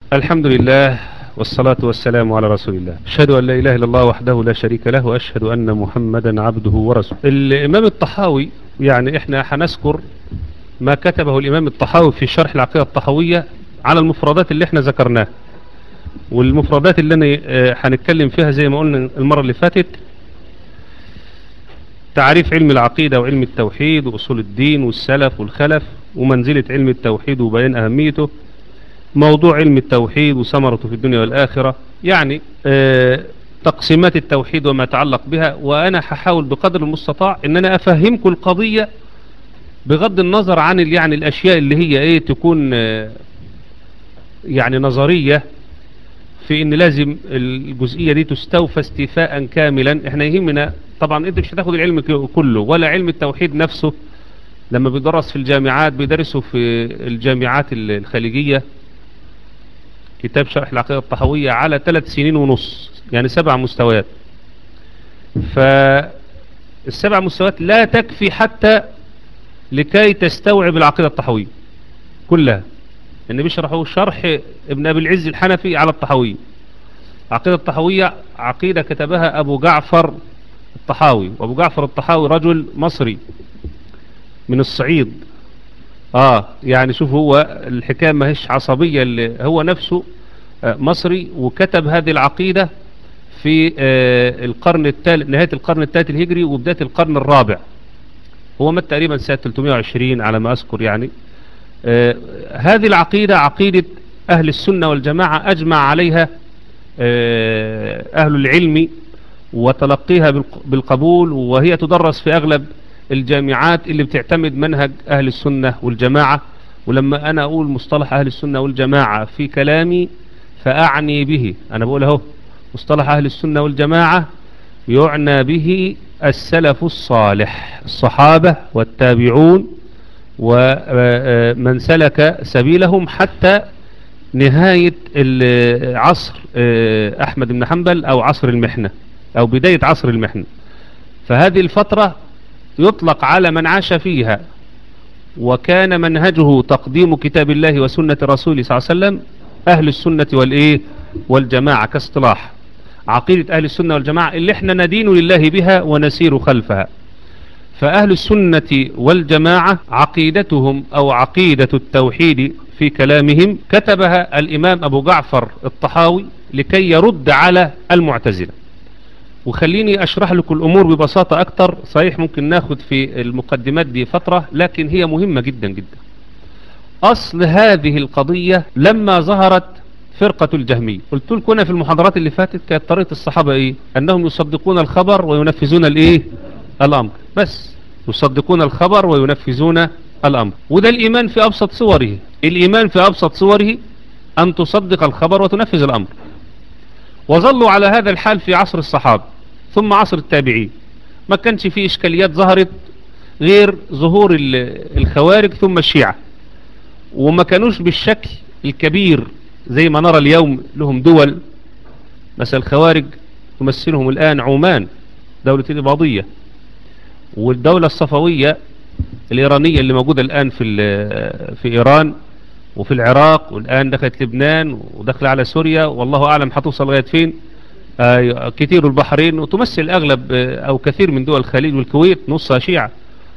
الحمد لله والصلاة والسلام على رسول الله أشهد أن لا إله إلا الله وحده لا شريك له وأشهد أن محمدا عبده ورسوله الإمام الطحاوي يعني إحنا هنذكر ما كتبه الإمام الطحاوي في شرح العقيدة الطحاوية على المفردات اللي احنا ذكرناها والمفردات اللي انا هنتكلم فيها زي ما قلنا المرة اللي فاتت تعريف علم العقيدة وعلم التوحيد وأصول الدين والسلف والخلف ومنزلة علم التوحيد وبيان أهميته موضوع علم التوحيد وثمرته في الدنيا والآخرة يعني اه تقسيمات التوحيد وما يتعلق بها وأنا هحاول بقدر المستطاع أن أنا أفهمكم القضية بغض النظر عن يعني الأشياء اللي هي إيه تكون اه يعني نظرية في ان لازم الجزئية دي تستوفى استيفاء كاملا احنا يهمنا طبعا انت مش هتاخد العلم كله ولا علم التوحيد نفسه لما بيدرس في الجامعات بيدرسوا في الجامعات الخليجية كتاب شرح العقيدة الطحوية على ثلاث سنين ونص يعني سبع مستويات فالسبع مستويات لا تكفي حتى لكي تستوعب العقيدة الطحوية كلها ان بيشرحوا شرح ابن ابي العز الحنفي على الطحاوية عقيدة الطحاوية عقيدة كتبها ابو جعفر الطحاوي وابو جعفر الطحاوي رجل مصري من الصعيد اه يعني شوف هو الحكاية ما هيش عصبية اللي هو نفسه آه مصري وكتب هذه العقيدة في آه القرن الثالث نهاية القرن الثالث الهجري وبداية القرن الرابع هو مات تقريبا سنة 320 على ما أذكر يعني آه هذه العقيدة عقيدة أهل السنة والجماعة أجمع عليها آه أهل العلم وتلقيها بالقبول وهي تدرس في أغلب الجامعات اللي بتعتمد منهج أهل السنة والجماعة ولما أنا أقول مصطلح أهل السنة والجماعة في كلامي فأعني به أنا بقول اهو مصطلح أهل السنة والجماعة يعنى به السلف الصالح الصحابة والتابعون ومن سلك سبيلهم حتى نهاية عصر أحمد بن حنبل أو عصر المحنة أو بداية عصر المحنة فهذه الفترة يطلق على من عاش فيها وكان منهجه تقديم كتاب الله وسنة رسوله صلى الله عليه وسلم أهل السنة والإيه والجماعة كاصطلاح عقيدة أهل السنة والجماعة اللي احنا ندين لله بها ونسير خلفها فأهل السنة والجماعة عقيدتهم أو عقيدة التوحيد في كلامهم كتبها الإمام أبو جعفر الطحاوي لكي يرد على المعتزلة وخليني أشرح لكم الأمور ببساطة أكتر صحيح ممكن ناخد في المقدمات دي فترة لكن هي مهمة جدا جدا أصل هذه القضية لما ظهرت فرقة الجهمية قلت لكم أنا في المحاضرات اللي فاتت كانت طريقة الصحابة إيه أنهم يصدقون الخبر وينفذون الإيه الأمر بس يصدقون الخبر وينفذون الأمر وده الإيمان في أبسط صوره الإيمان في أبسط صوره أن تصدق الخبر وتنفذ الأمر وظلوا على هذا الحال في عصر الصحابة ثم عصر التابعين ما كانش فيه إشكاليات ظهرت غير ظهور الخوارج ثم الشيعة وما كانوش بالشكل الكبير زي ما نرى اليوم لهم دول مثل الخوارج تمثلهم الآن عمان دولة الإباضية والدولة الصفوية الإيرانية اللي موجودة الآن في في إيران وفي العراق والآن دخلت لبنان ودخل على سوريا والله أعلم هتوصل لغاية فين آه كتير البحرين وتمثل أغلب أو كثير من دول الخليج والكويت نصها شيعة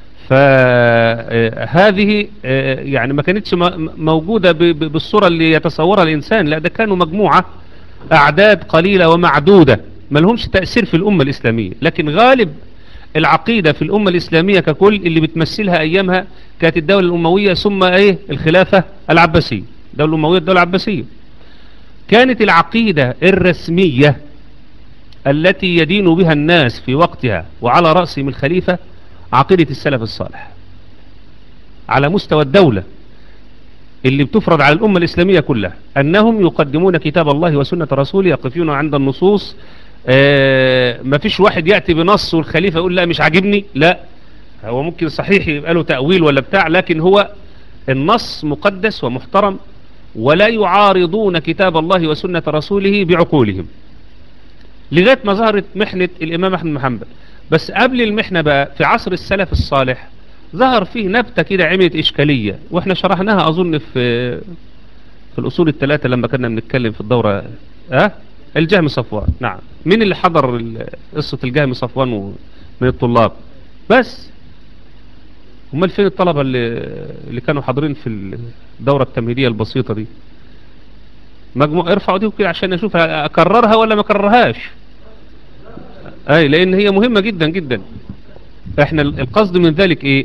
فهذه يعني ما كانتش موجودة بالصورة اللي يتصورها الإنسان لا ده كانوا مجموعة أعداد قليلة ومعدودة ما لهمش تأثير في الأمة الإسلامية لكن غالب العقيدة في الأمة الإسلامية ككل اللي بتمثلها أيامها كانت الدولة الأموية ثم إيه الخلافة العباسية الدولة الأموية الدولة العباسية كانت العقيدة الرسمية التي يدين بها الناس في وقتها وعلى رأسهم الخليفة عقيدة السلف الصالح على مستوى الدولة اللي بتفرض على الأمة الإسلامية كلها أنهم يقدمون كتاب الله وسنة رسوله يقفون عند النصوص آه ما فيش واحد يأتي بنص والخليفة يقول لا مش عاجبني لا هو ممكن صحيح يبقى له تأويل ولا بتاع لكن هو النص مقدس ومحترم ولا يعارضون كتاب الله وسنة رسوله بعقولهم لغاية ما ظهرت محنة الإمام أحمد بن حنبل بس قبل المحنة بقى في عصر السلف الصالح ظهر فيه نبتة كده عملت إشكالية وإحنا شرحناها أظن في في الأصول الثلاثة لما كنا بنتكلم في الدورة أه الجهم صفوان نعم مين اللي حضر ال- قصة الجهم صفوان و- من الطلاب بس امال فين الطلبة اللي, اللي كانوا حاضرين في الدورة التمهيدية البسيطة دي مجموع ارفعوا دي كده عشان اشوف اكررها ولا ما اكررهاش اي لان هي مهمة جدا جدا احنا ال- القصد من ذلك ايه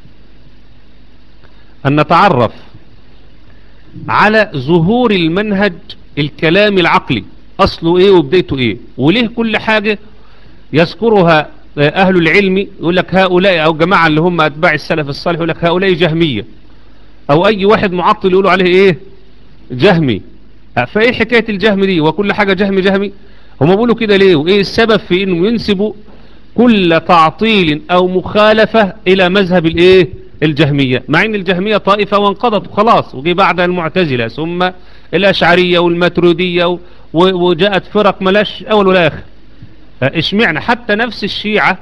ان نتعرف على ظهور المنهج الكلامي العقلي اصله ايه وبدايته ايه وليه كل حاجة يذكرها آه، اهل العلم يقول لك هؤلاء او جماعة اللي هم اتباع السلف الصالح يقول لك هؤلاء جهمية او اي واحد معطل يقولوا عليه ايه جهمي آه، فايه حكاية الجهم دي وكل حاجة جهمي جهمي هم بيقولوا كده ليه وايه السبب في انه ينسبوا كل تعطيل او مخالفة الى مذهب الايه الجهمية مع ان الجهمية طائفة وانقضت وخلاص وجي بعدها المعتزلة ثم الاشعرية والماترودية و- و- وجاءت فرق ملاش اول ولا اخر آه، اشمعنا حتى نفس الشيعة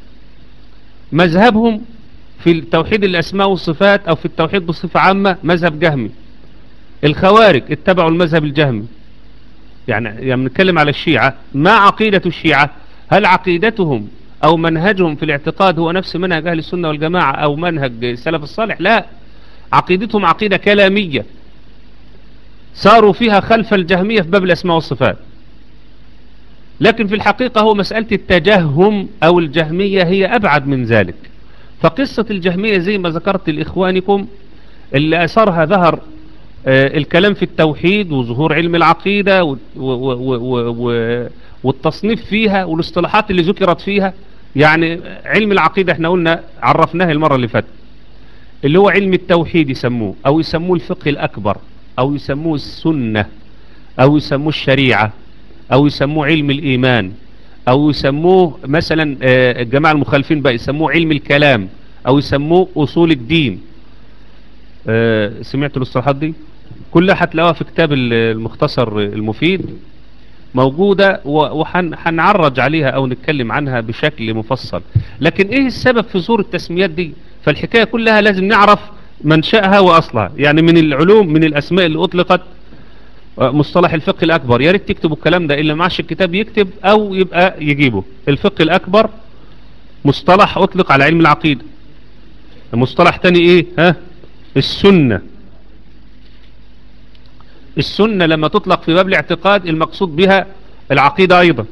مذهبهم في التوحيد الاسماء والصفات او في التوحيد بصفة عامة مذهب جهمي الخوارج اتبعوا المذهب الجهمي يعني يعني بنتكلم على الشيعة ما عقيدة الشيعة هل عقيدتهم او منهجهم في الاعتقاد هو نفس منهج اهل السنة والجماعة او منهج السلف الصالح لا عقيدتهم عقيدة كلامية صاروا فيها خلف الجهمية في باب الاسماء والصفات لكن في الحقيقة هو مسألة التجهم او الجهمية هي ابعد من ذلك فقصة الجهمية زي ما ذكرت لإخوانكم اللي أثرها ظهر آه، الكلام في التوحيد وظهور علم العقيدة و- و- و- و- و- والتصنيف فيها والاصطلاحات اللي ذكرت فيها يعني علم العقيدة احنا قلنا عرفناه المرة اللي فاتت اللي هو علم التوحيد يسموه او يسموه الفقه الأكبر او يسموه السنة او يسموه الشريعة او يسموه علم الإيمان او يسموه مثلا آه، الجماعة المخالفين بقى يسموه علم الكلام او يسموه اصول الدين آه، سمعت الاصطلاحات دي كلها هتلاقوها في كتاب ال- المختصر المفيد موجودة وهنعرج عليها او نتكلم عنها بشكل مفصل لكن ايه السبب في ظهور التسميات دي فالحكاية كلها لازم نعرف منشأها واصلها يعني من العلوم من الاسماء اللي اطلقت آه، مصطلح الفقه الاكبر يا ريت تكتبوا الكلام ده اللي معاش الكتاب يكتب او يبقى يجيبه الفقه الاكبر مصطلح اطلق على علم العقيدة مصطلح تاني ايه ها السنة السنة لما تطلق في باب الاعتقاد المقصود بها العقيدة ايضا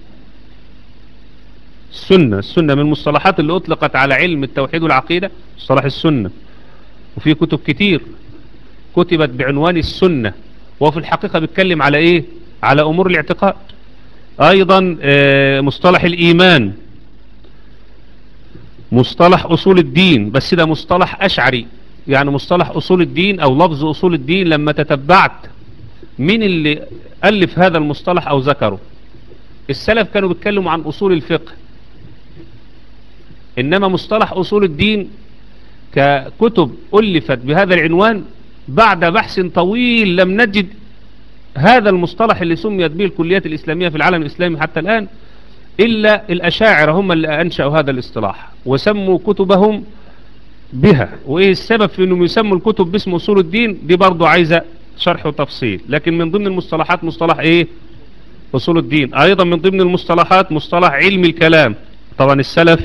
السنة السنة من المصطلحات اللي اطلقت على علم التوحيد والعقيدة مصطلح السنة وفي كتب كتير كتبت بعنوان السنة وفي الحقيقة بيتكلم على ايه على امور الاعتقاد ايضا آه، مصطلح الايمان مصطلح اصول الدين بس ده مصطلح اشعري يعني مصطلح اصول الدين او لفظ اصول الدين لما تتبعت مين اللي الف هذا المصطلح او ذكره السلف كانوا بيتكلموا عن اصول الفقه انما مصطلح اصول الدين ككتب الفت بهذا العنوان بعد بحث طويل لم نجد هذا المصطلح اللي سميت به الكليات الإسلامية في العالم الإسلامي حتى الآن إلا الأشاعرة هم اللي أنشأوا هذا الاصطلاح وسموا كتبهم بها وإيه السبب في أنهم يسموا الكتب باسم أصول الدين دي برضو عايزة شرح وتفصيل لكن من ضمن المصطلحات مصطلح إيه أصول الدين أيضا من ضمن المصطلحات مصطلح علم الكلام طبعا السلف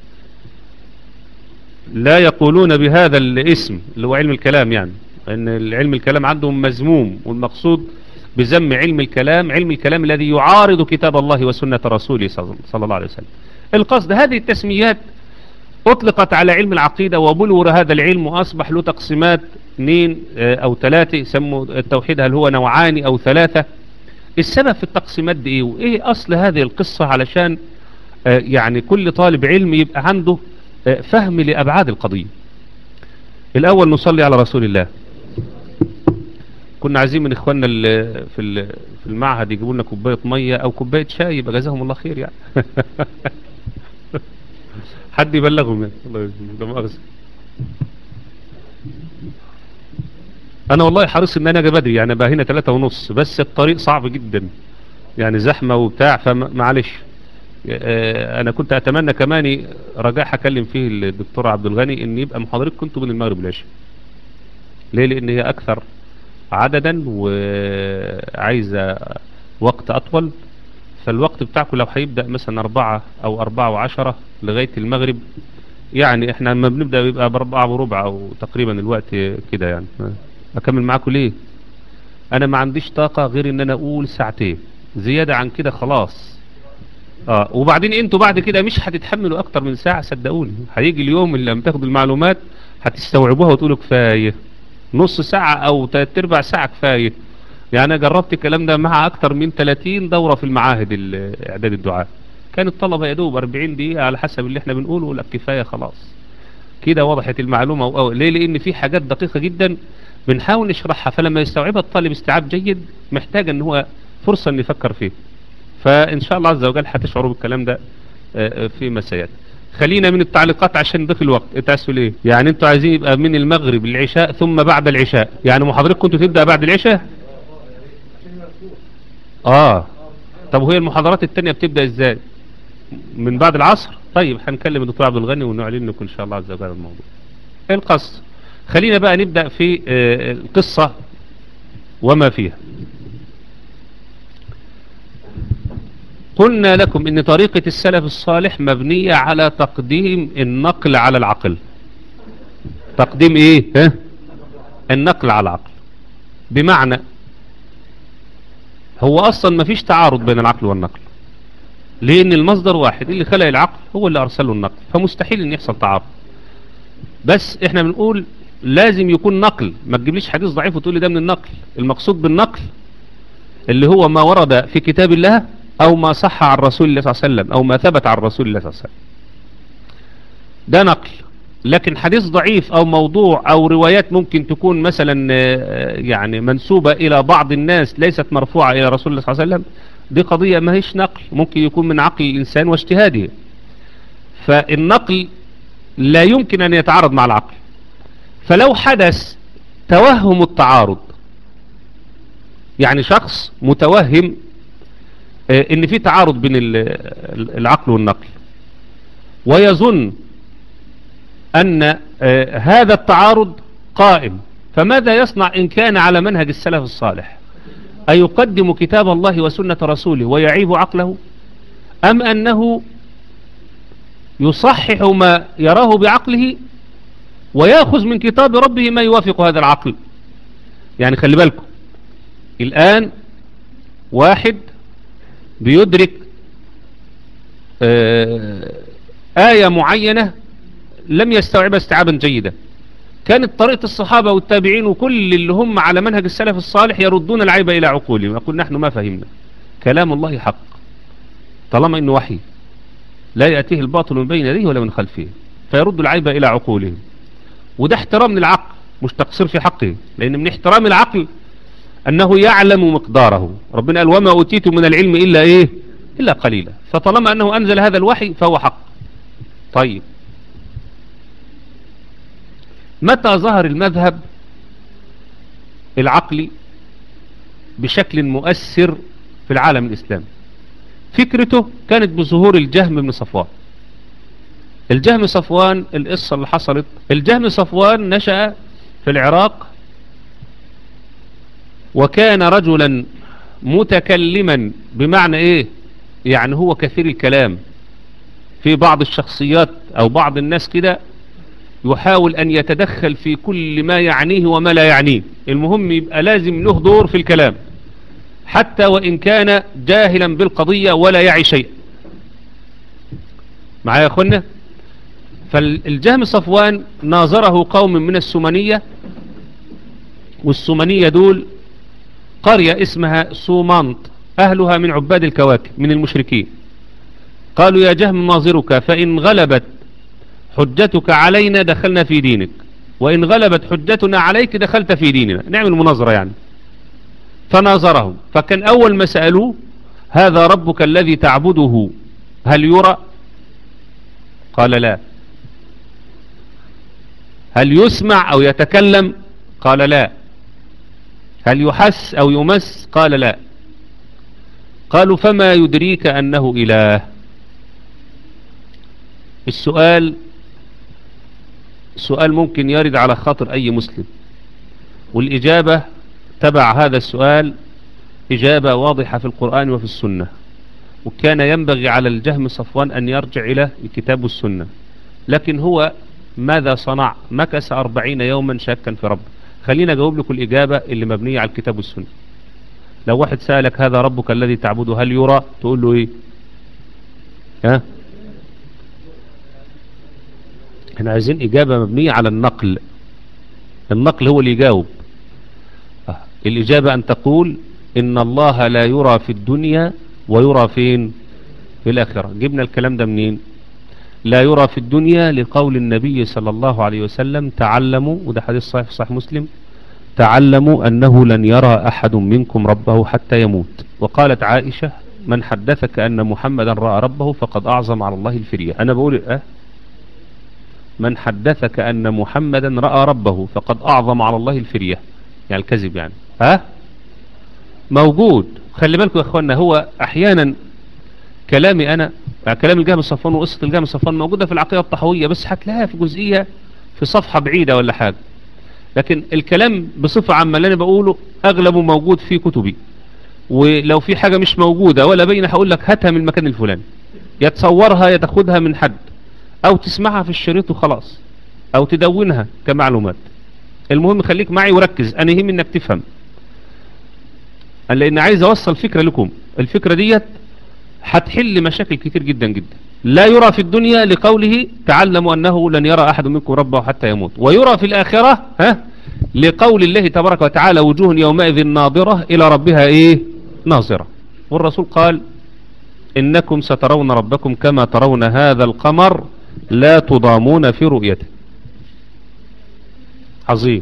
لا يقولون بهذا الاسم اللي هو علم الكلام يعني ان العلم الكلام عندهم مذموم والمقصود بذم علم الكلام علم الكلام الذي يعارض كتاب الله وسنة رسوله صلى صلى الله عليه وسلم القصد هذه التسميات اطلقت على علم العقيدة وبلور هذا العلم واصبح له تقسيمات اثنين آه، او ثلاثة يسموا التوحيد هل هو نوعان او ثلاثة السبب في التقسيمات دي ايه وايه اصل هذه القصة علشان آه، يعني كل طالب علم يبقى عنده آه، فهم لأبعاد القضية الأول نصلي على رسول الله كنا عايزين من إخواننا ال- في ال- في المعهد يجيبوا لنا كوباية مية أو كوباية شاي يبقى جزاهم الله خير يعني حد يبلغهم يعني الله يجزيهم ده مؤاخذة أنا والله حريص إن أنا أجي بدري يعني بقى هنا ثلاثة ونص بس الطريق صعب جدا يعني زحمة وبتاع فمعلش آه، انا كنت اتمنى كمان رجاء هكلم فيه الدكتور عبد الغني ان يبقى محاضرتكم كنتوا من المغرب والعشاء ليه لان هي اكثر عددا وعايزة وقت أطول فالوقت بتاعكم لو هيبدأ مثلا أربعة أو أربعة وعشرة لغاية المغرب يعني احنا لما بنبدأ بيبقى بأربعة وربع أو تقريبا الوقت كده يعني أكمل معاكم ليه أنا ما عنديش طاقة غير إن أنا أقول ساعتين زيادة عن كده خلاص اه وبعدين انتوا بعد كده مش هتتحملوا اكتر من ساعة صدقوني هيجي اليوم اللي لما تاخدوا المعلومات هتستوعبوها وتقولوا كفاية نص ساعة او تلات ارباع ساعة كفاية يعني انا جربت الكلام ده مع اكتر من 30 دورة في المعاهد ال- اعداد الدعاء كان الطلبة يدوب 40 دقيقة على حسب اللي احنا بنقوله لا كفاية خلاص كده وضحت المعلومة وأو ليه لان في حاجات دقيقة جدا بنحاول نشرحها فلما يستوعبها الطالب استيعاب جيد محتاج ان هو فرصة ان يفكر فيه فإن شاء الله عز وجل هتشعروا بالكلام ده آه، آه، في مسايات خلينا من التعليقات عشان نضيف الوقت انت عايز تقول ايه يعني انتوا عايزين يبقى من المغرب للعشاء ثم بعد العشاء يعني محاضرتكم كنتوا تبدأ بعد العشاء اه طب وهي المحاضرات التانية بتبدأ ازاي من بعد العصر طيب هنكلم الدكتور عبد الغني ونعلن لكم ان شاء الله عز وجل الموضوع القص خلينا بقى نبدأ في آه، القصة وما فيها قلنا لكم ان طريقة السلف الصالح مبنية على تقديم النقل على العقل تقديم ايه ها؟ النقل على العقل بمعنى هو اصلا ما فيش تعارض بين العقل والنقل لان المصدر واحد اللي خلق العقل هو اللي ارسله النقل فمستحيل ان يحصل تعارض بس احنا بنقول لازم يكون نقل ما تجيبليش حديث ضعيف وتقول لي ده من النقل المقصود بالنقل اللي هو ما ورد في كتاب الله او ما صح عن رسول الله صلى الله عليه وسلم او ما ثبت عن رسول الله صلى الله عليه وسلم ده نقل لكن حديث ضعيف او موضوع او روايات ممكن تكون مثلا آه، يعني منسوبة الى بعض الناس ليست مرفوعة الى رسول الله صلى الله عليه وسلم دي قضية ما هيش نقل ممكن يكون من عقل الانسان واجتهاده فالنقل لا يمكن ان يتعارض مع العقل فلو حدث توهم التعارض يعني شخص متوهم آه، ان في تعارض بين ال- ال- العقل والنقل ويظن ان آه، هذا التعارض قائم فماذا يصنع ان كان على منهج السلف الصالح ايقدم كتاب الله وسنة رسوله ويعيب عقله ام انه يصحح ما يراه بعقله ويأخذ من كتاب ربه ما يوافق هذا العقل يعني خلي بالكم الآن واحد بيدرك آه، آية معينة لم يستوعبها استيعابا جيدا كانت طريقة الصحابة والتابعين وكل اللي هم على منهج السلف الصالح يردون العيب إلى عقولهم يقول نحن ما فهمنا كلام الله حق طالما إنه وحي لا يأتيه الباطل من بين يديه ولا من خلفه فيرد العيب إلى عقولهم وده احترام للعقل مش تقصير في حقه لأن من احترام العقل أنه يعلم مقداره ربنا قال وما أوتيت من العلم إلا إيه إلا قليلا فطالما أنه أنزل هذا الوحي فهو حق طيب متى ظهر المذهب العقلي بشكل مؤثر في العالم الإسلامي فكرته كانت بظهور الجهم بن صفوان الجهم صفوان القصة اللي حصلت الجهم صفوان نشأ في العراق وكان رجلا متكلما بمعنى ايه يعني هو كثير الكلام في بعض الشخصيات او بعض الناس كده يحاول ان يتدخل في كل ما يعنيه وما لا يعنيه المهم يبقى لازم له دور في الكلام حتى وان كان جاهلا بالقضية ولا يعي شيء معايا يا اخوانا فالجهم صفوان ناظره قوم من السمنية والسمنية دول قرية اسمها سومانط أهلها من عباد الكواكب من المشركين قالوا يا جهم ناظرك فإن غلبت حجتك علينا دخلنا في دينك وإن غلبت حجتنا عليك دخلت في ديننا نعمل مناظرة يعني فناظرهم فكان أول ما سألوه هذا ربك الذي تعبده هل يرى قال لا هل يسمع أو يتكلم قال لا هل يحس أو يمس قال لا قالوا فما يدريك أنه إله السؤال سؤال ممكن يرد على خاطر أي مسلم والإجابة تبع هذا السؤال إجابة واضحة في القرآن وفي السنة وكان ينبغي على الجهم صفوان أن يرجع إلى الكتاب والسنة لكن هو ماذا صنع مكس أربعين يوما شاكا في ربه خلينا أجاوب لكم الإجابة اللي مبنية على الكتاب والسنة لو واحد سألك هذا ربك الذي تعبده هل يرى تقول له إيه ها احنا عايزين إجابة مبنية على النقل النقل هو اللي يجاوب آه، الإجابة أن تقول إن الله لا يرى في الدنيا ويرى فين في الآخرة جبنا الكلام ده منين لا يرى في الدنيا لقول النبي صلى الله عليه وسلم تعلموا وده حديث صحيح في صحيح مسلم تعلموا أنه لن يرى أحد منكم ربه حتى يموت وقالت عائشة من حدثك أن محمدا رأى ربه فقد أعظم على الله الفرية أنا بقول أه من حدثك أن محمدا رأى ربه فقد أعظم على الله الفرية يعني الكذب يعني ها أه؟ موجود خلي بالكم يا اخوانا هو احيانا كلامي انا يعني كلام الجهم الصفوان وقصة الجهم الصفوان موجودة في العقيدة الطحوية بس هتلاقيها في جزئية في صفحة بعيدة ولا حاجة لكن الكلام بصفة عامة اللي انا بقوله اغلبه موجود في كتبي ولو في حاجة مش موجودة ولا بين هقول لك هاتها من المكان الفلاني يا تصورها يا تاخدها من حد او تسمعها في الشريط وخلاص او تدونها كمعلومات المهم خليك معي وركز انا يهم انك تفهم لان عايز اوصل فكرة لكم الفكرة ديت هتحل مشاكل كتير جدا جدا لا يرى في الدنيا لقوله تعلموا انه لن يرى احد منكم ربه حتى يموت ويرى في الاخرة ها لقول الله تبارك وتعالى وجوه يومئذ ناظرة الى ربها ايه ناظرة والرسول قال انكم سترون ربكم كما ترون هذا القمر لا تضامون في رؤيته عظيم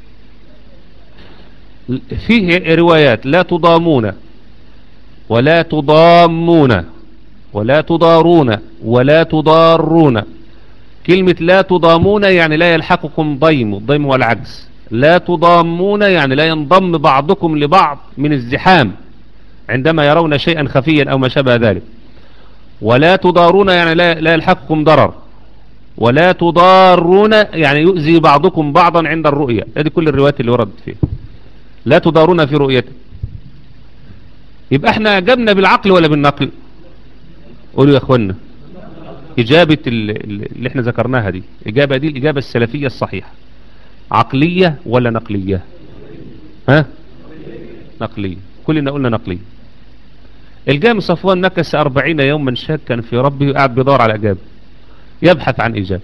فيه روايات لا تضامون ولا تضامون ولا تضارون ولا تضارون كلمة لا تضامون يعني لا يلحقكم ضيم الضيم والعجز لا تضامون يعني لا ينضم بعضكم لبعض من الزحام عندما يرون شيئا خفيا أو ما شابه ذلك ولا تضارون يعني لا, لا يلحقكم ضرر ولا تضارون يعني يؤذي بعضكم بعضا عند الرؤية هذه كل الروايات اللي وردت فيها لا تضارون في رؤيته يبقى احنا جبنا بالعقل ولا بالنقل قولوا يا اخوانا اجابة اللي احنا ذكرناها دي اجابة دي الاجابة السلفية الصحيحة عقلية ولا نقلية ها نقلية كلنا قلنا نقلية الجامع صفوان نكس أربعين يوما شاكا في ربه قاعد بيدور على إجابة يبحث عن إجابة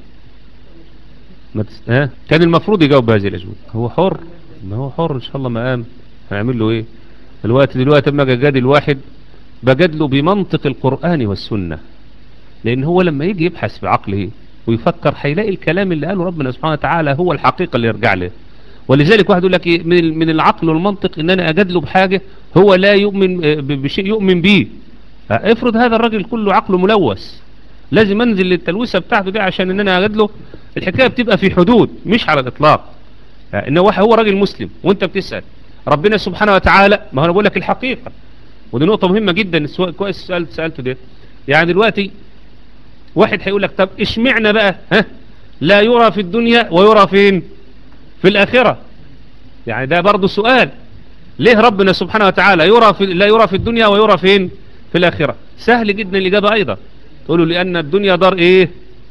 ها كان المفروض يجاوب بهذه الأجوبة هو حر ما هو حر ان شاء الله ما قام هنعمل له ايه الوقت دلوقتي اما جاد الواحد بجد له بمنطق القرآن والسنة لان هو لما يجي يبحث بعقله ويفكر هيلاقي الكلام اللي قاله ربنا سبحانه وتعالى هو الحقيقة اللي يرجع له ولذلك واحد يقول لك إيه من من العقل والمنطق ان انا اجد له بحاجة هو لا يؤمن بشيء يؤمن به افرض هذا الراجل كله عقله ملوث لازم انزل للتلوثة بتاعته دي عشان ان انا اجد له الحكاية بتبقى في حدود مش على الاطلاق ان هو راجل مسلم وانت بتسأل ربنا سبحانه وتعالى ما هو انا بقول لك الحقيقة ودي نقطة مهمة جدا كويس السؤال سألته ده يعني دلوقتي واحد هيقول لك طب اشمعنا بقى ها لا يرى في الدنيا ويرى فين في الآخرة يعني ده برضو سؤال ليه ربنا سبحانه وتعالى يرى في لا يرى في الدنيا ويرى فين في الآخرة سهل جدا الإجابة أيضا تقولوا لأن الدنيا دار إيه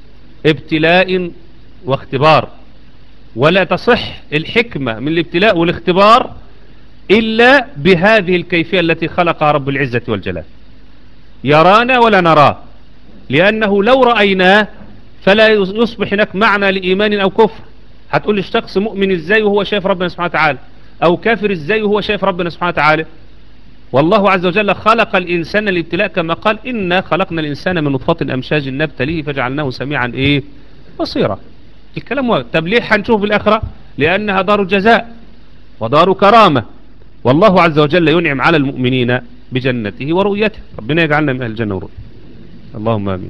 ابتلاء واختبار ولا تصح الحكمة من الابتلاء والاختبار إلا بهذه الكيفية التي خلقها رب العزة والجلال يرانا ولا نراه لأنه لو رأيناه فلا يصبح هناك معنى لإيمان أو كفر هتقول الشخص مؤمن ازاي وهو شايف ربنا سبحانه وتعالى أو كافر ازاي وهو شايف ربنا سبحانه وتعالى والله عز وجل خلق الإنسان الابتلاء كما قال إنا خلقنا الإنسان من نطفة أمشاج نبتليه فجعلناه سميعا إيه بصيرا الكلام واضح طب ليه هنشوف في الآخرة لأنها دار جزاء ودار كرامة والله عز وجل ينعم على المؤمنين بجنته ورؤيته ربنا يجعلنا من أهل الجنة ورؤيته اللهم آمين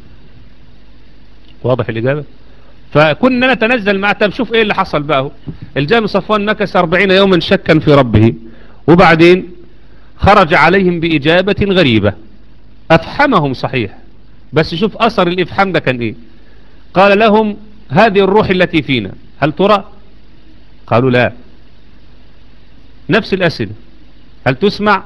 واضح الإجابة فكنا نتنزل مع طب شوف ايه اللي حصل بقى الجامع صفوان نكس 40 يوما شكا في ربه وبعدين خرج عليهم بإجابة غريبة أفحمهم صحيح بس شوف أثر الإفحام ده كان إيه قال لهم هذه الروح التي فينا هل ترى قالوا لا نفس الأسئلة هل تسمع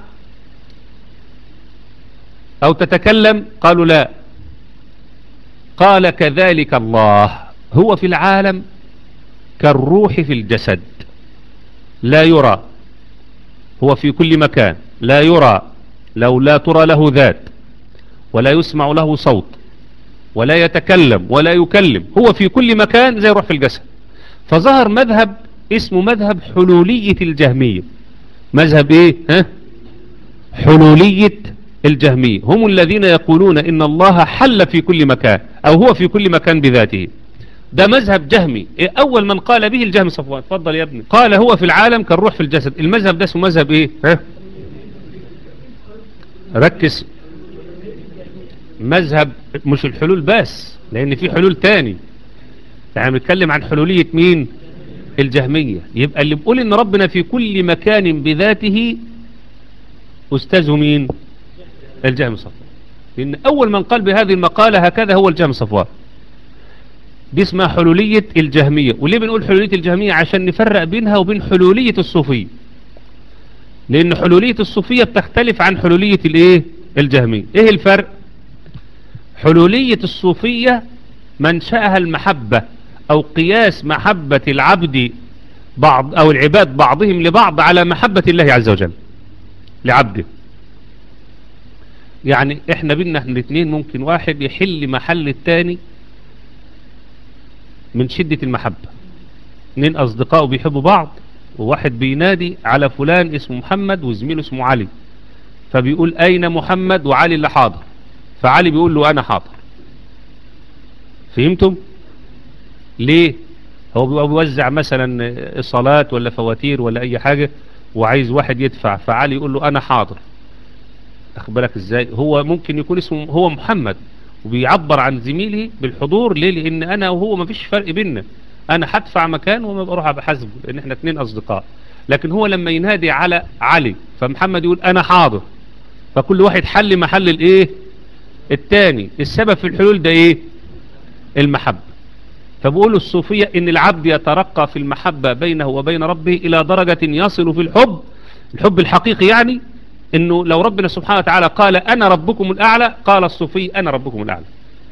أو تتكلم قالوا لا قال كذلك الله هو في العالم كالروح في الجسد لا يرى هو في كل مكان لا يرى لو لا ترى له ذات ولا يسمع له صوت ولا يتكلم ولا يكلم هو في كل مكان زي روح في الجسد فظهر مذهب اسمه مذهب حلولية الجهمية مذهب ايه ها حلولية الجهمية هم الذين يقولون ان الله حل في كل مكان او هو في كل مكان بذاته ده مذهب جهمي إيه اول من قال به الجهم صفوان اتفضل يا ابني قال هو في العالم كالروح في الجسد المذهب ده اسمه مذهب ايه ها ركز مذهب مش الحلول بس لان في حلول تاني يعني بنتكلم عن حلولية مين الجهمية يبقى اللي بيقول ان ربنا في كل مكان بذاته استاذه مين الجهم صفوان لان اول من قال بهذه المقالة هكذا هو الجهم صفوان دي اسمها حلولية الجهمية وليه بنقول حلولية الجهمية عشان نفرق بينها وبين حلولية الصوفية لان حلولية الصوفية بتختلف عن حلولية الايه الجهمية ايه الفرق حلولية الصوفية منشأها المحبة او قياس محبة العبد بعض او العباد بعضهم لبعض على محبة الله عز وجل لعبده يعني احنا بينا احنا الاثنين ممكن واحد يحل محل التاني من شدة المحبة اثنين اصدقاء بيحبوا بعض وواحد بينادي على فلان اسمه محمد وزميله اسمه علي فبيقول اين محمد وعلي اللي حاضر فعلي بيقول له انا حاضر فهمتم ليه هو بيبقى بيوزع مثلا اصالات ولا فواتير ولا اي حاجة وعايز واحد يدفع فعلي يقول له انا حاضر اخبرك ازاي هو ممكن يكون اسمه هو محمد وبيعبر عن زميله بالحضور ليه لان انا وهو مفيش فرق بيننا انا هدفع مكان وما بروح بحسبه لان احنا اتنين اصدقاء لكن هو لما ينادي على علي فمحمد يقول انا حاضر فكل واحد حل محل الايه التاني السبب في الحلول ده ايه المحبة فبقولوا الصوفية ان العبد يترقى في المحبة بينه وبين ربه الى درجة يصل في الحب الحب الحقيقي يعني انه لو ربنا سبحانه وتعالى قال انا ربكم الاعلى قال الصوفي انا ربكم الاعلى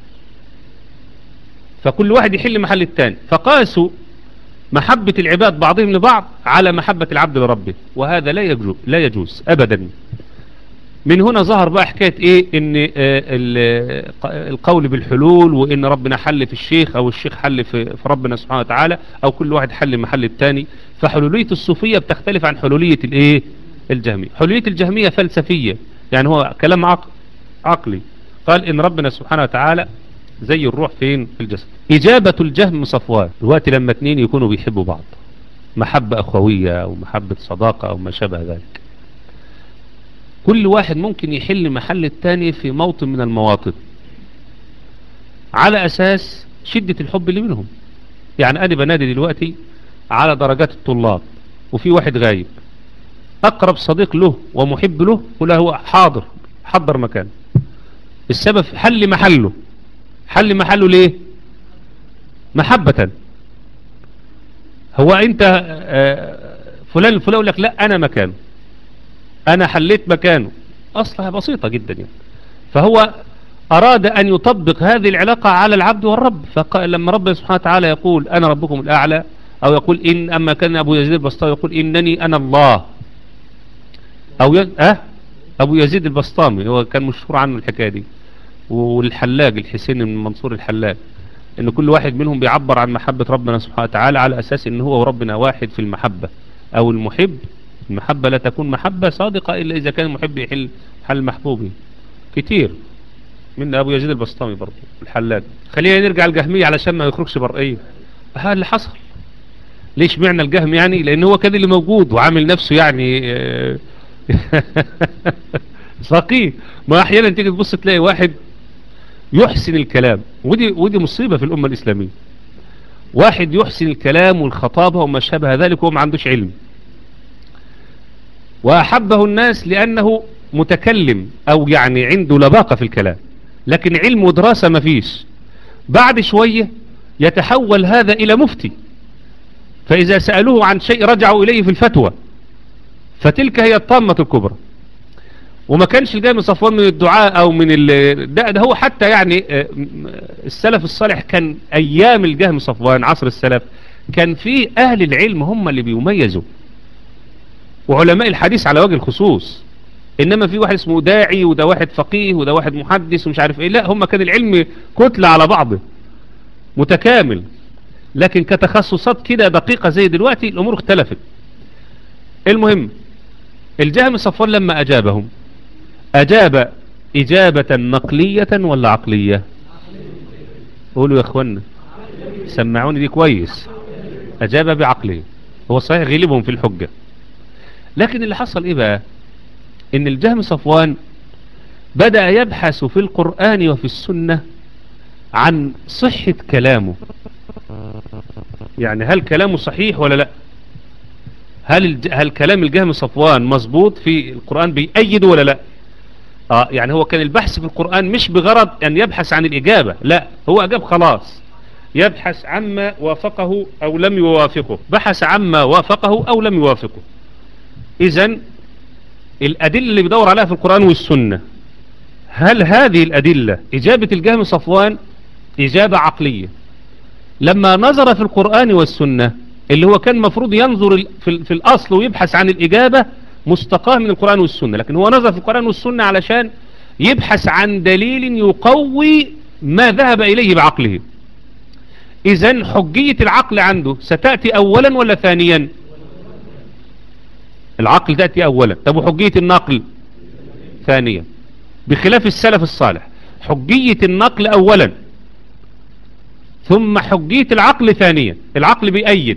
فكل واحد يحل محل التاني فقاسوا محبة العباد بعضهم لبعض على محبة العبد لربه وهذا لا يجوز, لا يجوز ابدا من هنا ظهر بقى حكاية ايه ان القول بالحلول وان ربنا حل في الشيخ او الشيخ حل في ربنا سبحانه وتعالى او كل واحد حل محل التاني فحلولية الصوفية بتختلف عن حلولية الايه الجهمية حلولية الجهمية فلسفية يعني هو كلام عقل عقلي قال ان ربنا سبحانه وتعالى زي الروح فين في الجسد اجابة الجهم صفوان الوقت لما اتنين يكونوا بيحبوا بعض محبة اخوية او محبة صداقة او ما شابه ذلك كل واحد ممكن يحل محل التاني في موطن من المواطن على اساس شدة الحب اللي منهم يعني انا بنادي دلوقتي على درجات الطلاب وفي واحد غايب اقرب صديق له ومحب له ولا هو حاضر حضر مكان السبب حل محله حل محله ليه محبة هو انت فلان الفلان يقول لك لا انا مكانه انا حليت مكانه اصلها بسيطة جدا يعني فهو اراد ان يطبق هذه العلاقة على العبد والرب فلما ربنا سبحانه وتعالى يقول انا ربكم الاعلى او يقول ان اما كان ابو يزيد البسطامي يقول انني انا الله او ي... اه ابو يزيد البسطامي هو كان مشهور عنه الحكاية دي والحلاج الحسين من منصور الحلاج ان كل واحد منهم بيعبر عن محبة ربنا سبحانه وتعالى على اساس ان هو وربنا واحد في المحبة او المحب المحبة لا تكون محبة صادقة الا اذا كان المحب يحل حل محبوبه كتير من ابو يزيد البسطامي برضه الحلاج خلينا نرجع الجهمية علشان ما يخرجش برقية هذا اللي حصل ليش معنى الجهم يعني لان هو كان اللي موجود وعامل نفسه يعني فقيه ما احيانا تيجي تبص تلاقي واحد يحسن الكلام ودي ودي مصيبة في الأمة الإسلامية واحد يحسن الكلام والخطابة وما شابه ذلك وهو ما عندوش علم وأحبه الناس لأنه متكلم أو يعني عنده لباقة في الكلام لكن علم ودراسة ما فيش بعد شوية يتحول هذا إلى مفتي فإذا سألوه عن شيء رجعوا إليه في الفتوى فتلك هي الطامة الكبرى وما كانش الجهم صفوان من الدعاء او من ال... ده, ده هو حتى يعني آه، م- السلف الصالح كان ايام الجهم صفوان عصر السلف كان في اهل العلم هم اللي بيميزوا وعلماء الحديث على وجه الخصوص انما في واحد اسمه داعي وده واحد فقيه وده واحد محدث ومش عارف ايه لا هم كان العلم كتلة على بعضه متكامل لكن كتخصصات كده دقيقة زي دلوقتي الامور اختلفت المهم الجهم صفوان لما اجابهم اجاب اجابة نقلية ولا عقلية قولوا يا اخوانا سمعوني دي كويس اجاب بعقله هو صحيح غلبهم في الحجة لكن اللي حصل ايه بقى ان الجهم صفوان بدأ يبحث في القرآن وفي السنة عن صحة كلامه يعني هل كلامه صحيح ولا لا هل, الج... هل كلام الجهم صفوان مظبوط في القرآن بيأيده ولا لا آه يعني هو كان البحث في القرآن مش بغرض أن يبحث عن الإجابة لا هو أجاب خلاص يبحث عما وافقه أو لم يوافقه بحث عما وافقه أو لم يوافقه إذن الأدلة اللي بيدور عليها في القرآن والسنة هل هذه الأدلة إجابة الجهم صفوان إجابة عقلية لما نظر في القرآن والسنة اللي هو كان مفروض ينظر ال- في, ال- في الأصل ويبحث عن الإجابة مستقاه من القرآن والسنة لكن هو نظر في القرآن والسنة علشان يبحث عن دليل يقوي ما ذهب إليه بعقله إذن حجية العقل عنده ستأتي أولا ولا ثانيا العقل تأتي أولا طب وحجية النقل ثانيا بخلاف السلف الصالح حجية النقل أولا ثم حجية العقل ثانيا العقل بيأيد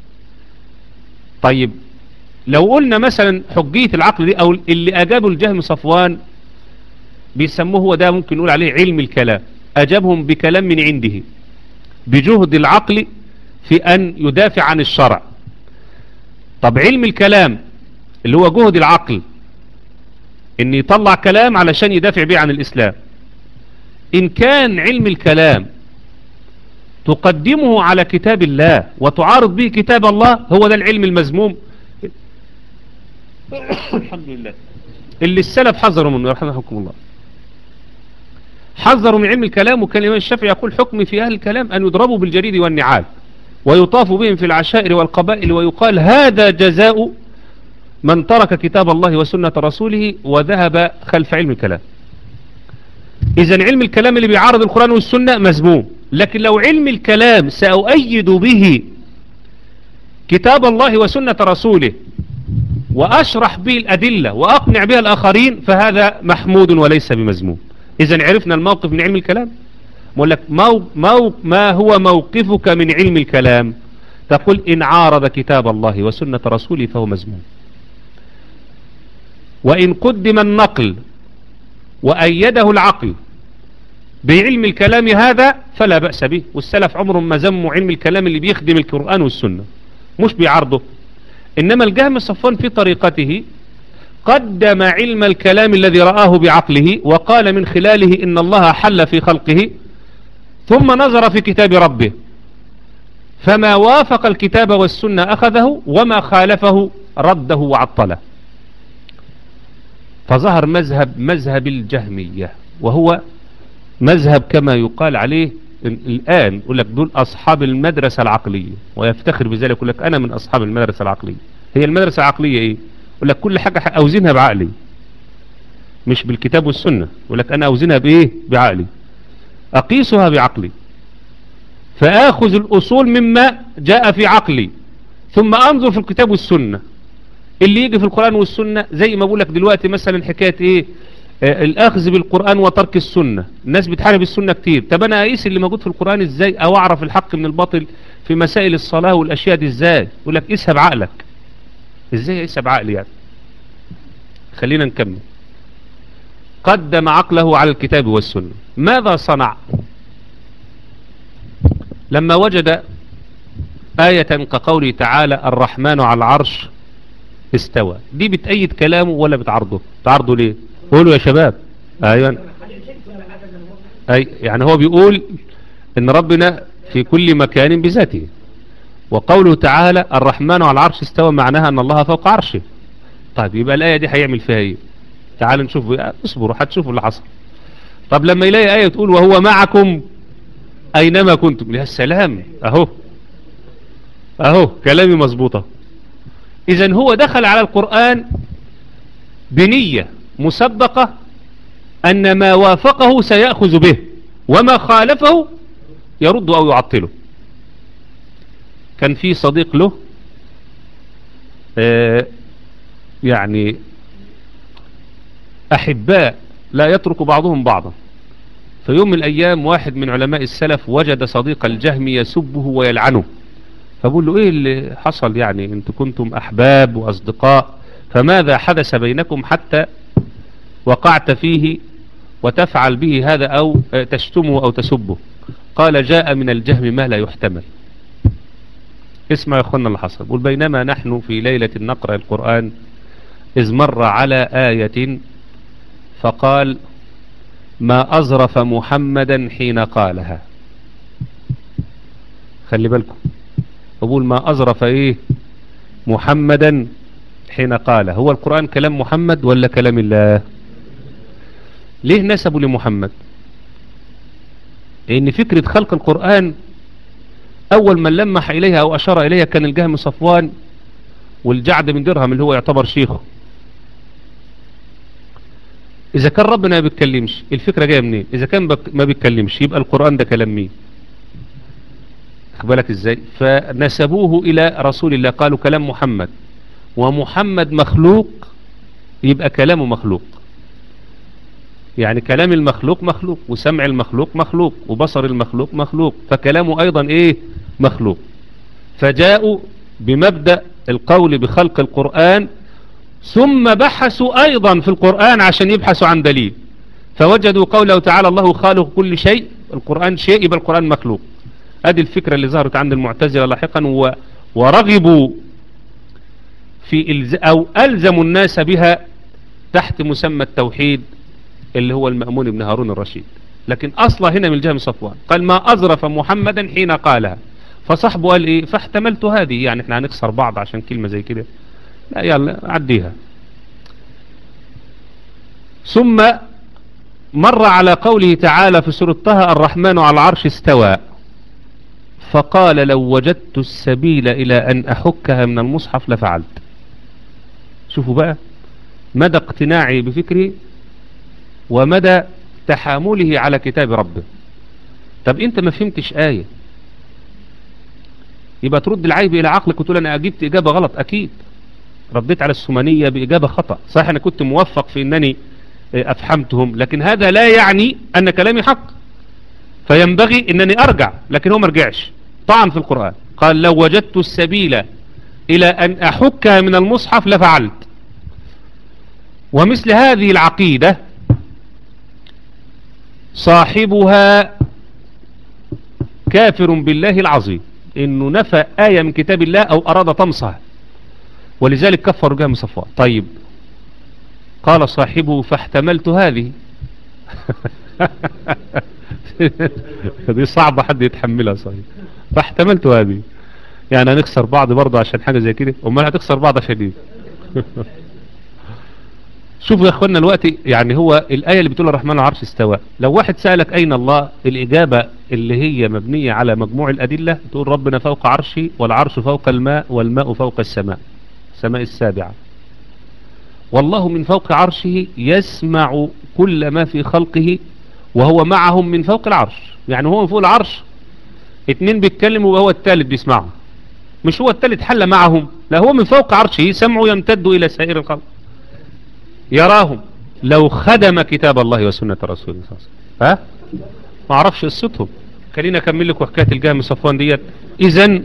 طيب لو قلنا مثلا حجية العقل دي أو اللي أجابه الجهم صفوان بيسموه هو ده ممكن نقول عليه علم الكلام أجابهم بكلام من عنده بجهد العقل في أن يدافع عن الشرع طب علم الكلام اللي هو جهد العقل ان يطلع كلام علشان يدافع بيه عن الاسلام ان كان علم الكلام تقدمه على كتاب الله وتعارض به كتاب الله هو ده العلم المذموم الحمد لله اللي السلف حذروا منه رحمهم الله حذروا من علم الكلام وكان الإمام الشافعي يقول حكم في أهل الكلام أن يضربوا بالجريد والنعال ويطاف بهم في العشائر والقبائل ويقال هذا جزاء من ترك كتاب الله وسنة رسوله وذهب خلف علم الكلام إذا علم الكلام اللي بيعارض القرآن والسنة مذموم لكن لو علم الكلام سأؤيد به كتاب الله وسنة رسوله وأشرح به الأدلة وأقنع بها الآخرين فهذا محمود وليس بمذموم إذا عرفنا الموقف من علم الكلام بقول لك مو مو ما هو موقفك من علم الكلام تقول إن عارض كتاب الله وسنة رسوله فهو مذموم وإن قدم النقل وأيده العقل بعلم الكلام هذا فلا بأس به والسلف عمرهم ما زموا علم الكلام اللي بيخدم القرآن والسنة مش بيعارضه إنما الجهم الصفوان في طريقته قدم علم الكلام الذي رآه بعقله وقال من خلاله إن الله حل في خلقه ثم نظر في كتاب ربه فما وافق الكتاب والسنة أخذه وما خالفه رده وعطله فظهر مذهب مذهب الجهمية وهو مذهب كما يقال عليه الآن يقول لك دول أصحاب المدرسة العقلية ويفتخر بذلك يقول لك أنا من أصحاب المدرسة العقلية هي المدرسة العقلية إيه يقول لك كل حاجة أوزنها بعقلي مش بالكتاب والسنة يقول لك أنا أوزنها بإيه بعقلي أقيسها بعقلي فآخذ الأصول مما جاء في عقلي ثم أنظر في الكتاب والسنة اللي يجي في القرآن والسنة زي ما بقول لك دلوقتي مثلا حكاية إيه آه الأخذ بالقرآن وترك السنة الناس بتحارب السنة كتير طب أنا أقيس اللي موجود في القرآن إزاي أو أعرف الحق من الباطل في مسائل الصلاة والأشياء دي إزاي يقول لك قيسها بعقلك إزاي قيسها بعقلي يعني خلينا نكمل قدم عقله على الكتاب والسنة ماذا صنع لما وجد آية كقوله تعالى الرحمن على العرش استوى دي بتأيد كلامه ولا بتعرضه تعرضه ليه قولوا يا شباب ايوه اي يعني هو بيقول ان ربنا في كل مكان بذاته وقوله تعالى الرحمن على العرش استوى معناها ان الله فوق عرشه طيب يبقى الآية دي هيعمل فيها ايه تعال نشوف اصبروا هتشوفوا اللي حصل طب لما يلاقي آية تقول وهو معكم أينما كنتم يا السلام أهو أهو كلامي مظبوطة إذا هو دخل على القرآن بنية مسبقة أن ما وافقه سيأخذ به وما خالفه يرد أو يعطله كان في صديق له آه يعني أحباء لا يترك بعضهم بعضا في يوم من الأيام واحد من علماء السلف وجد صديق الجهم يسبه ويلعنه فبقول له إيه اللي حصل يعني أنتم كنتم أحباب وأصدقاء فماذا حدث بينكم حتى وقعت فيه وتفعل به هذا أو تشتمه أو تسبه قال جاء من الجهم ما لا يحتمل اسمع يا أخوانا اللي حصل قل بينما نحن في ليلة نقرأ القرآن إذ مر على آية فقال ما أزرف محمدا حين قالها خلي بالكم أقول ما أزرف إيه محمدا حين قال هو القرآن كلام محمد ولا كلام الله ليه نسبوا لمحمد ان فكرة خلق القرآن اول من لمح اليها او اشار اليها كان الجهم صفوان والجعد من درهم اللي هو يعتبر شيخه اذا كان ربنا ما بيتكلمش الفكرة جاية منين اذا كان بك ما بيتكلمش يبقى القرآن ده كلام مين بالك ازاي فنسبوه الى رسول الله قالوا كلام محمد ومحمد مخلوق يبقى كلامه مخلوق يعني كلام المخلوق مخلوق وسمع المخلوق مخلوق وبصر المخلوق مخلوق فكلامه ايضا ايه مخلوق فجاءوا بمبدأ القول بخلق القرآن ثم بحثوا ايضا في القرآن عشان يبحثوا عن دليل فوجدوا قوله تعالى الله خالق كل شيء القرآن شيء يبقى القرآن مخلوق ادي الفكرة اللي ظهرت عند المعتزلة لاحقا و... ورغبوا في إلز... او الزموا الناس بها تحت مسمى التوحيد اللي هو المأمون بن هارون الرشيد لكن أصلا هنا من الجهم صفوان قال ما أزرف محمدا حين قالها فصاحبه قال إيه فاحتملت هذه يعني احنا هنكسر بعض عشان كلمة زي كده لا يلا عديها ثم مر على قوله تعالى في سورة طه الرحمن على العرش استوى فقال لو وجدت السبيل إلى أن أحكها من المصحف لفعلت شوفوا بقى مدى اقتناعي بفكره ومدى تحامله على كتاب ربه طب انت ما فهمتش آية يبقى ترد العيب الى عقلك وتقول انا اجبت اجابة غلط اكيد رديت على السمانية باجابة خطأ صحيح انا كنت موفق في انني افهمتهم لكن هذا لا يعني ان كلامي حق فينبغي انني ارجع لكن هو ما رجعش طعن في القرآن قال لو وجدت السبيل الى ان احكها من المصحف لفعلت ومثل هذه العقيدة صاحبها كافر بالله العظيم انه نفى آية من كتاب الله او اراد طمسها ولذلك كفر جهم صفوان طيب قال صاحبه فاحتملت هذه دي صعبة حد يتحملها صحيح فاحتملت هذه يعني هنكسر بعض برضه عشان حاجة زي كده امال هتكسر بعض عشان ايه شوفوا يا اخوانا الوقت يعني هو الآية اللي بتقول الرحمن العرش استوى لو واحد سألك أين الله الإجابة اللي هي مبنية على مجموع الأدلة تقول ربنا فوق عرشي والعرش فوق الماء والماء فوق السماء السماء السابعة والله من فوق عرشه يسمع كل ما في خلقه وهو معهم من فوق العرش يعني هو من فوق العرش اتنين بيتكلموا وهو الثالث بيسمعهم مش هو الثالث حل معهم لا هو من فوق عرشه سمعه يمتد إلى سائر الخلق يراهم لو خدم كتاب الله وسنة رسوله صلى الله عليه وسلم ها ما اعرفش قصتهم خلينا اكمل لكم حكايه الجهم صفوان ديت اذا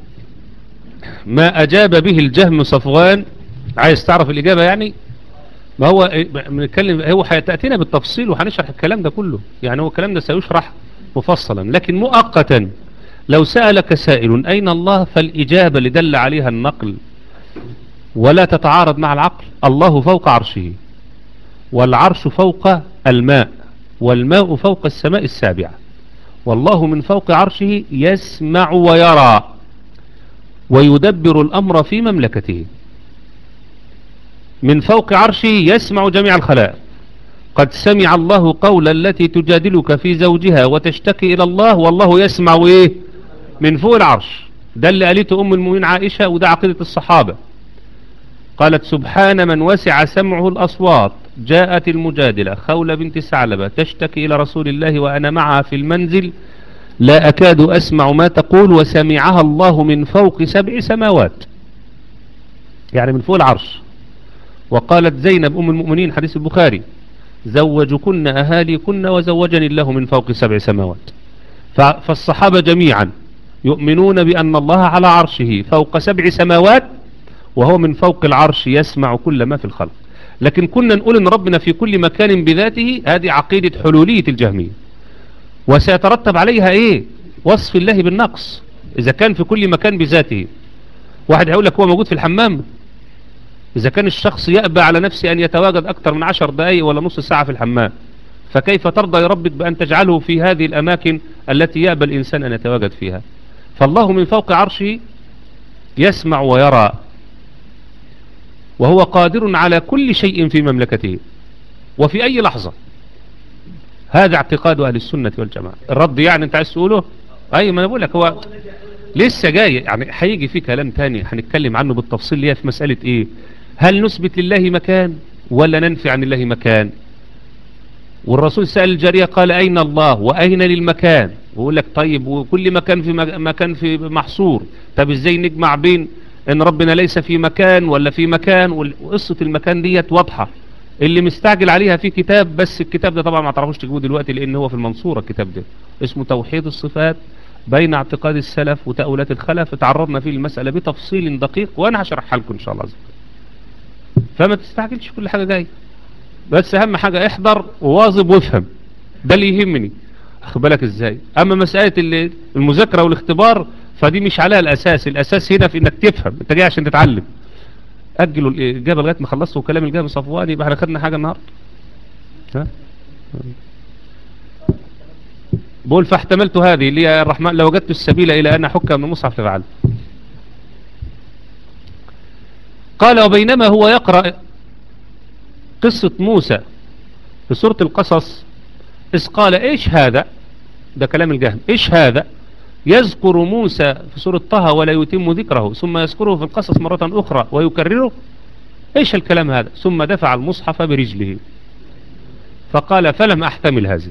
ما اجاب به الجهم صفوان عايز تعرف الاجابه يعني ما هو بنتكلم هو هتاتينا بالتفصيل وهنشرح الكلام ده كله يعني هو الكلام ده سيشرح مفصلا لكن مؤقتا لو سألك سائل أين الله فالإجابة اللي دل عليها النقل ولا تتعارض مع العقل الله فوق عرشه والعرش فوق الماء والماء فوق السماء السابعة والله من فوق عرشه يسمع ويرى ويدبر الأمر في مملكته من فوق عرشه يسمع جميع الخلائق قد سمع الله قول التي تجادلك في زوجها وتشتكي إلى الله والله يسمع إيه من فوق العرش ده اللي قالته أم المؤمنين عائشة وده عقيدة الصحابة قالت سبحان من وسع سمعه الأصوات جاءت المجادلة خولة بنت ثعلبة تشتكي إلى رسول الله وأنا معها في المنزل لا أكاد أسمع ما تقول وسمعها الله من فوق سبع سماوات يعني من فوق العرش وقالت زينب أم المؤمنين حديث البخاري زوجكن أهاليكن وزوجني الله من فوق سبع سماوات فالصحابة جميعا يؤمنون بأن الله على عرشه فوق سبع سماوات وهو من فوق العرش يسمع كل ما في الخلق لكن كنا نقول ان ربنا في كل مكان بذاته هذه عقيدة حلولية الجهمية وسيترتب عليها ايه وصف الله بالنقص اذا كان في كل مكان بذاته واحد هيقول لك هو موجود في الحمام اذا كان الشخص يأبى على نفسه ان يتواجد اكثر من عشر دقائق ولا نص ساعة في الحمام فكيف ترضى يا ربك بأن تجعله في هذه الأماكن التي يأبى الإنسان أن يتواجد فيها فالله من فوق عرشه يسمع ويرى وهو قادر على كل شيء في مملكته وفي أي لحظة هذا اعتقاد أهل السنة والجماعة الرد يعني أنت عايز تقوله أي ما أنا بقول لك هو لسه جاي يعني هيجي في كلام تاني هنتكلم عنه بالتفصيل اللي هي في مسألة إيه هل نثبت لله مكان ولا ننفي عن الله مكان والرسول سأل الجارية قال أين الله وأين للمكان ويقول لك طيب وكل مكان في مكان في محصور طب ازاي نجمع بين ان ربنا ليس في مكان ولا في مكان وقصة المكان ديت واضحة اللي مستعجل عليها في كتاب بس الكتاب ده طبعا ما تعرفوش تجيبوه دلوقتي لان هو في المنصورة الكتاب ده اسمه توحيد الصفات بين اعتقاد السلف وتأولات الخلف تعرضنا فيه المسألة بتفصيل دقيق وانا هشرحها لكم ان شاء الله فما تستعجلش كل حاجة جاية بس اهم حاجة احضر وواظب وافهم ده اللي يهمني اخد بالك ازاي اما مسألة المذاكرة والاختبار فدي مش عليها الاساس الاساس هنا في انك تفهم انت جاي عشان تتعلم اجلوا الاجابة لغاية ما خلصتوا كلام الجامع صفواني يبقى احنا خدنا حاجة النهاردة ها بقول فاحتملت هذه لي الرحمن لو وجدت السبيل الى ان احك من المصحف لفعل قال وبينما هو يقرأ قصة موسى في سورة القصص إذ قال إيش هذا ده كلام الجهم إيش هذا يذكر موسى في سورة طه ولا يتم ذكره ثم يذكره في القصص مرة أخرى ويكرره إيش الكلام هذا ثم دفع المصحف برجله فقال فلم أحتمل هذه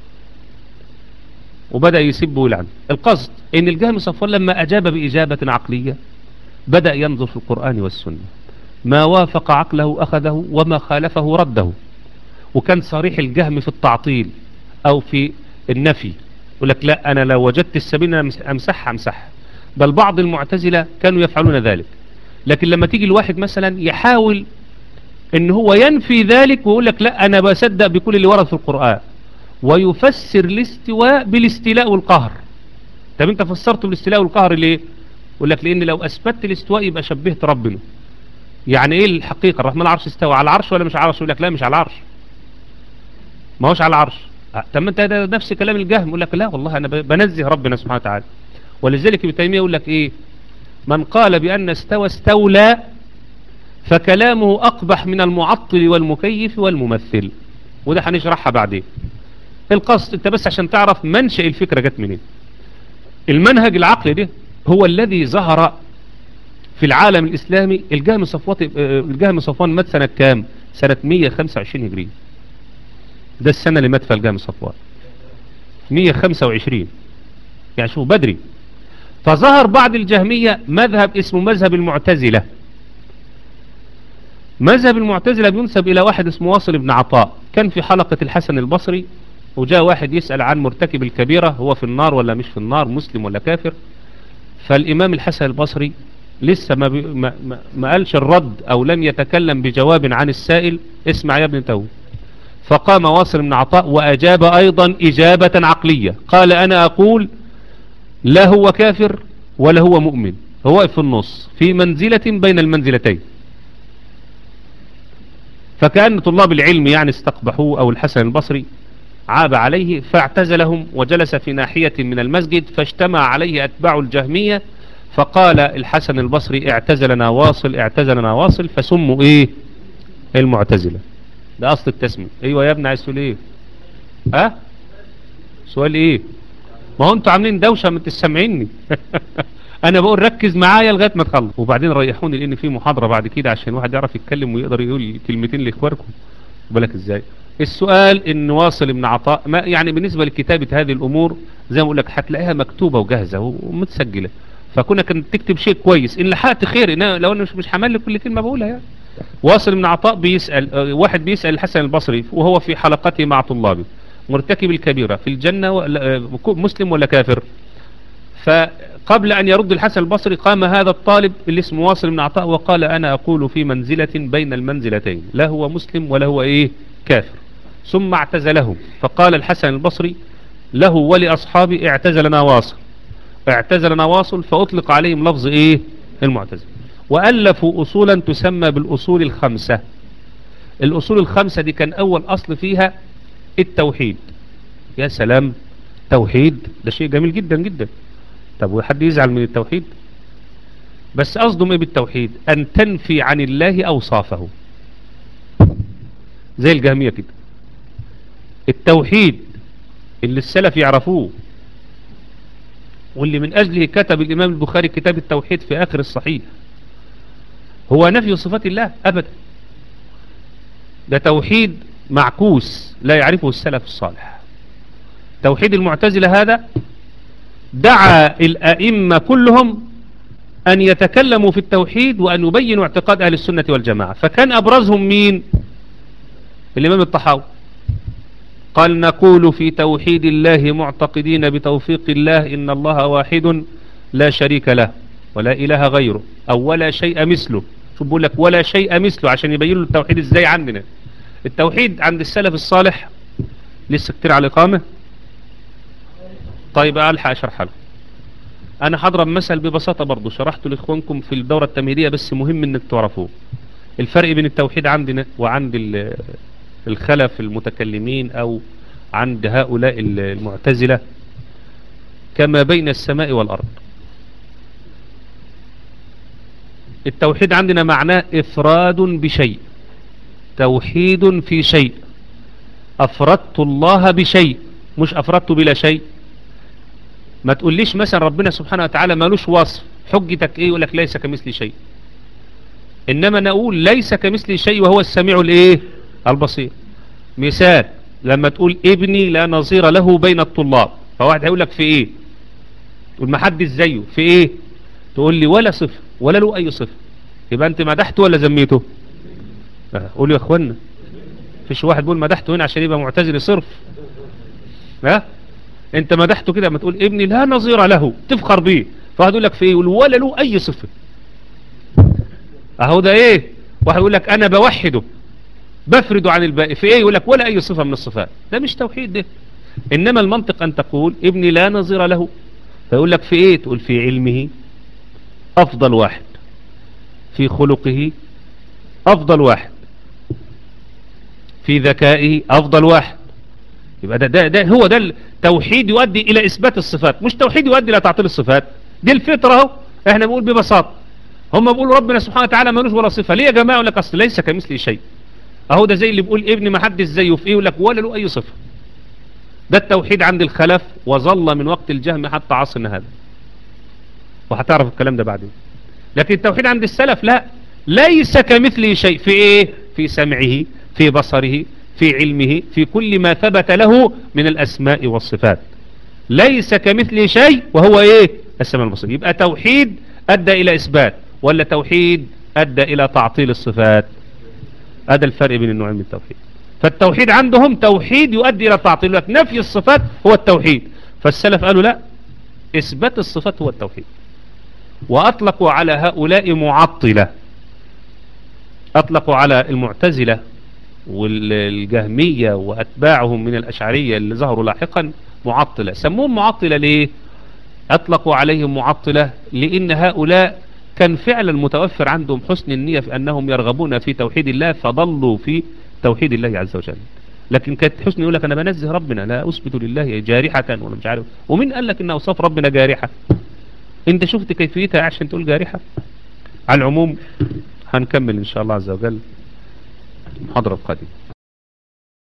وبدأ يسب ويلعن القصد إن الجهم صفوان لما أجاب بإجابة عقلية بدأ ينظر في القرآن والسنة ما وافق عقله أخذه وما خالفه رده وكان صريح الجهم في التعطيل أو في النفي يقول لك لا أنا لو وجدت السبيل أمسحها أمسحها بل بعض المعتزلة كانوا يفعلون ذلك لكن لما تيجي الواحد مثلا يحاول ان هو ينفي ذلك ويقول لك لا أنا بصدق بكل اللي ورد في القرآن ويفسر الاستواء بالاستيلاء والقهر طب انت فسرته بالاستيلاء والقهر ليه يقول لك لان لو اثبتت الاستواء يبقى شبهت ربنا يعني ايه الحقيقة الرحمن العرش استوى على العرش ولا مش على العرش يقول لك لا مش على العرش ما هوش على العرش طب ما انت ده نفس كلام الجهم يقول لك لا والله انا بنزه ربنا سبحانه وتعالى ولذلك ابن تيميه يقول لك ايه من قال بان استوى استولى فكلامه اقبح من المعطل والمكيف والممثل وده هنشرحها بعدين القصد انت بس عشان تعرف منشأ الفكرة جت منين المنهج العقلي ده هو الذي ظهر في العالم الإسلامي الجهم صفوان الجهم صفوان مات سنة كام سنة 125 هجرية ده السنة اللي مات فيها الجهم صفوان 125 يعني شوف بدري فظهر بعد الجهمية مذهب اسمه مذهب المعتزلة مذهب المعتزلة بينسب إلى واحد اسمه واصل بن عطاء كان في حلقة الحسن البصري وجاء واحد يسأل عن مرتكب الكبيرة هو في النار ولا مش في النار مسلم ولا كافر فالإمام الحسن البصري لسه ما, ما, ما, ما قالش الرد أو لم يتكلم بجواب عن السائل اسمع يا ابن تو فقام واصل بن عطاء وأجاب أيضا إجابة عقلية قال أنا أقول لا هو كافر ولا هو مؤمن هو في النص في منزلة بين المنزلتين فكأن طلاب العلم يعني استقبحوه أو الحسن البصري عاب عليه فاعتزلهم وجلس في ناحية من المسجد فاجتمع عليه أتباع الجهمية فقال الحسن البصري اعتزلنا واصل اعتزلنا واصل فسموا ايه المعتزلة ده اصل التسمية ايوه يا ابني عايز تقول ايه ها سؤال ايه ما هو انتوا عاملين دوشة ما تسمعيني انا بقول ركز معايا لغايه ما تخلص وبعدين ريحوني لان في محاضره بعد كده عشان واحد يعرف يتكلم ويقدر يقول كلمتين لاخوانكم بالك ازاي السؤال ان واصل ابن عطاء ما يعني بالنسبه لكتابه هذه الامور زي ما اقول لك هتلاقيها مكتوبه وجاهزه ومتسجله فكنا كنت تكتب شيء كويس ان لحقت خير إن لو انا مش مش همل كل كلمه بقولها يعني واصل ابن عطاء بيسال آه، واحد بيسال الحسن البصري وهو في حلقته مع طلابه مرتكب الكبيره في الجنه ولا- آه، مسلم ولا كافر فقبل أن يرد الحسن البصري قام هذا الطالب اللي اسمه واصل بن عطاء وقال أنا أقول في منزلة بين المنزلتين لا هو مسلم ولا هو إيه كافر ثم اعتزله فقال الحسن البصري له ولأصحابه اعتزلنا واصل اعتزلنا واصل فأطلق عليهم لفظ إيه المعتزل وألفوا أصولا تسمى بالأصول الخمسة الأصول الخمسة دي كان أول أصل فيها التوحيد يا سلام توحيد ده شيء جميل جدا جدا طب وحد يزعل من التوحيد بس قصدهم ايه بالتوحيد ان تنفي عن الله اوصافه زي الجهمية كده التوحيد اللي السلف يعرفوه واللي من اجله كتب الامام البخاري كتاب التوحيد في اخر الصحيح هو نفي صفات الله ابدا ده توحيد معكوس لا يعرفه السلف الصالح توحيد المعتزلة هذا دعا الأئمة كلهم أن يتكلموا في التوحيد وأن يبينوا اعتقاد أهل السنة والجماعة فكان أبرزهم مين الإمام الطحاوي قال نقول في توحيد الله معتقدين بتوفيق الله إن الله واحد لا شريك له ولا إله غيره أو ولا شيء مثله شو بقول لك ولا شيء مثله عشان يبين له التوحيد إزاي عندنا التوحيد عند السلف الصالح لسه كتير على الإقامة طيب ألحق أشرحها لكم أنا هضرب مثل ببساطة برضو شرحته لإخوانكم في الدورة التمهيدية بس مهم إنك تعرفوه الفرق بين التوحيد عندنا وعند ال- الخلف المتكلمين أو عند هؤلاء ال- المعتزلة كما بين السماء والأرض التوحيد عندنا معناه إفراد بشيء توحيد في شيء أفردت الله بشيء مش أفردته بلا شيء ما تقوليش مثلا ربنا سبحانه وتعالى مالوش وصف حجتك ايه يقول لك ليس كمثلي شيء انما نقول ليس كمثلي شيء وهو السميع الايه البصير مثال لما تقول ابني لا نظير له بين الطلاب فواحد هيقول لك في ايه تقول ما حدش زيه في ايه تقول لي ولا صفه ولا له اي صفه يبقى انت مدحته ولا ذميته آه، قولوا يا اخوانا فيش واحد بيقول مدحته هنا عشان يبقى معتزلي صرف ها انت مدحته كده ما تقول ابني لا نظير له تفخر بيه فواحد يقول لك في ايه يقول ولا له اي صفه اهو ده ايه واحد يقول لك انا بوحده بفرده عن الباقي في ايه يقول لك ولا اي صفه من الصفات ده مش توحيد ده انما المنطق ان تقول ابني لا نظير له فيقول لك في ايه تقول في علمه افضل واحد في خلقه افضل واحد في ذكائه افضل واحد يبقى ده, ده, ده هو ده التوحيد يؤدي الى اثبات الصفات مش توحيد يؤدي الى تعطيل الصفات دي الفطره اهو احنا بنقول ببساطه هم بيقولوا ربنا سبحانه وتعالى مالوش ولا صفه ليه يا جماعه يقول لك اصل ليس كمثله شيء اهو ده زي اللي بيقول ابني ما حدش زيه في ايه يقول لك ولا له اي صفه ده التوحيد عند الخلف وظل من وقت الجهم حتى عصرنا هذا وهتعرف الكلام ده بعدين لكن التوحيد عند السلف لا ليس كمثله شيء في ايه في سمعه في بصره في علمه في كل ما ثبت له من الاسماء والصفات ليس كمثله شيء وهو ايه السماء البصير يبقى توحيد ادى الى اثبات ولا توحيد ادى الى تعطيل الصفات هذا الفرق بين النوعين من التوحيد فالتوحيد عندهم توحيد يؤدي الى تعطيل لك نفي الصفات هو التوحيد فالسلف قالوا لا اثبات الصفات هو التوحيد واطلقوا على هؤلاء معطلة اطلقوا على المعتزلة والجهمية واتباعهم من الاشعرية اللي ظهروا لاحقا معطلة سموهم معطلة ليه اطلقوا عليهم معطلة لان هؤلاء كان فعلا متوفر عندهم حسن النية في انهم يرغبون في توحيد الله فضلوا في توحيد الله عز وجل لكن كانت حسن يقول لك انا بنزه ربنا لا اثبت لله جارحة ولا مش عارف ومين قال لك ان اوصاف ربنا جارحة انت شفت كيفيتها عشان تقول جارحة على العموم هنكمل ان شاء الله عز وجل المحاضرة القادمة